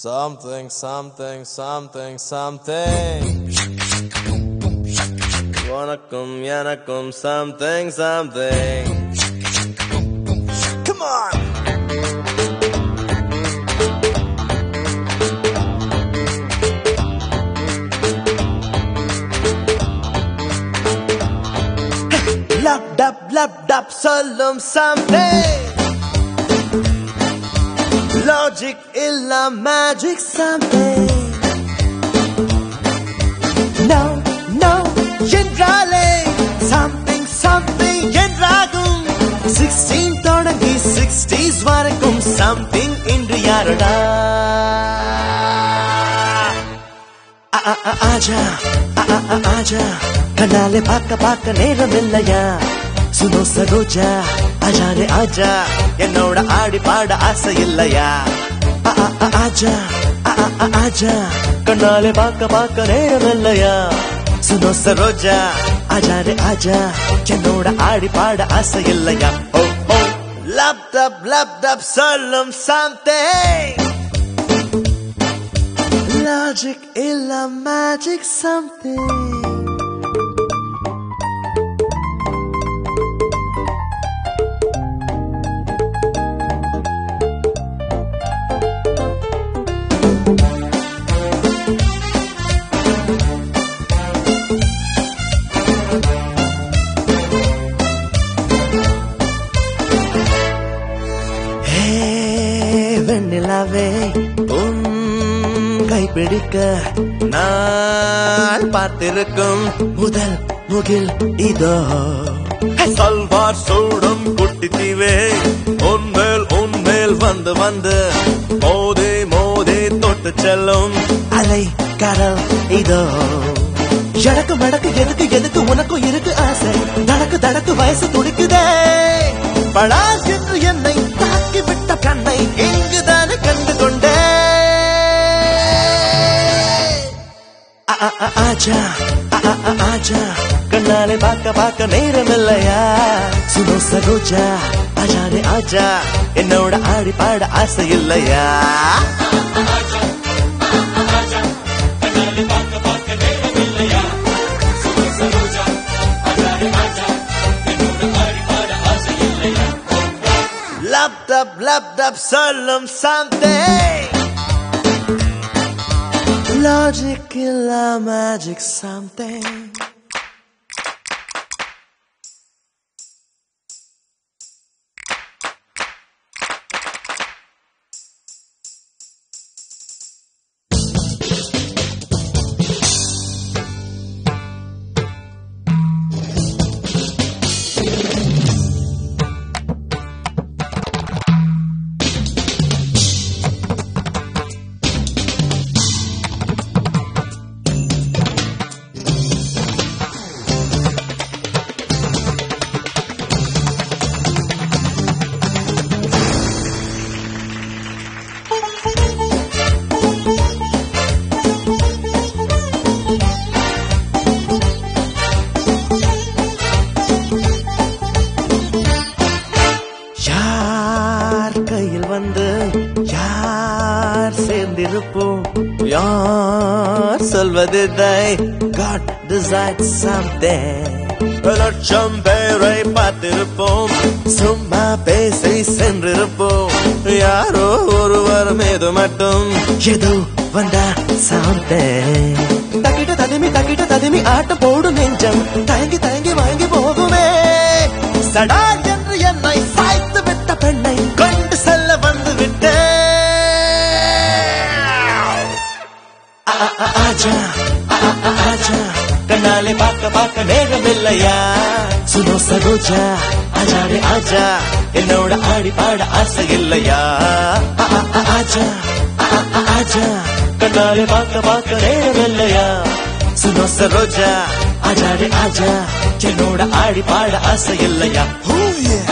Something, something, something, something. உனக்கும் எனக்கும் something, something. Come on! Lap dap lap dap சொல்லும் something. Logic இல்ல magic something. No, no என்றாலே something something என்றாகும் 16 தொடங்கி 60s வரைக்கும் something இன்று யாரடா ஆ, ஆ, ஆ, ஆஜா ஆ, ஆ, ஆ, ஆஜா கண்ணாலே பார்க்க பார்க்க நேரம் இல்லையா சுனோ சரோஜா ஆஜானே ஆஜா என்னோட ஆடி பாட ஆசை இல்லையா ஆ, ஆ, ஆ, ஆஜா ஆ, ஆ, ஆ, ஆஜா கண்ணாலே பார்க்க பார்க்க நேரம் இல்லையா சுனோ சரோஜா ஆஜானே ஆஜா என்னோட ஆடி பாட ஆசை இல்லையா ஓ ஓ லேப்டாப் லேப்டாப் சொல்லும் something Logic illa magic something. Hey வெண்ணிலாவே உன் கைப்பிடிக்க நான் பார்த்திருக்கும் முதல் முகில் இதோ சல்வார் சூடும் குட்டி தீவே உன்மேல் உன்மேல் வந்து வந்து மோதே மோதே தொட்டு செல்லும் அலை கடல் இதோ எனக்கு மடக்கு எதுக்கு எதுக்கு உனக்கும் இருக்கு ஆசை தனக்கு தனக்கு வயசு துடிக்குதே படா என்று என்னை தாக்கி விட்ட கண்ணை இங்குதானே கண்டு கொண்டே ஆ, ஆ, ஆ, ஆஜா ஆ, ஆ, ஆ, ஆஜா கண்ணாலே பார்க்க பார்க்க நேரம் இல்லையா சுனோ சரோஜா ஆஜானே ஆஜா என்னோட ஆடி பாட ஆசை இல்லையா லேப்டாப் லேப்டாப் சொல்லும் something Logic illa magic something யார் கையில் வந்து யார் சேர்ந்திருப்போம் யார் சொல்வதில்லை God decides something லட்சம் பேரை பார்த்திருப்போம் சும்மா பேசி சென்றிருப்போம் யாரோ ஒருவர் மீது மட்டும் ஏதோ வந்தா something தக்கிட்ட ததுமி தக்கிட்ட ததுமி ஆட்டம் போடும் நெஞ்சம் தயங்கி தயங்கி வாங்கி போகுமே சடா என்று என்னை சாய்த்து விட்ட பெண்ணை கொண்டு செல்ல வந்து விட்டேன் ஆ, ஆ, ஆ, ஆஜா ஆ, ஆ, ஆ, ஆஜா கண்ணாலே பார்க்க பார்க்க நேரம் இல்லையா சுனோ சரோஜா ஆஜாரே ஆஜா என்னோட ஆடி பாட ஆசை இல்லையா ஆ, ஆ, ஆ, ஆஜா ஆ, ஆ, ஆ, ஆஜா கண்ணாலே பார்க்க பார்க்க நேரம் இல்லையா சுனோ சரோஜா ஆஜாரே ஆஜா என்னோட ஆடி பாட ஆசை இல்லையா Oh yeah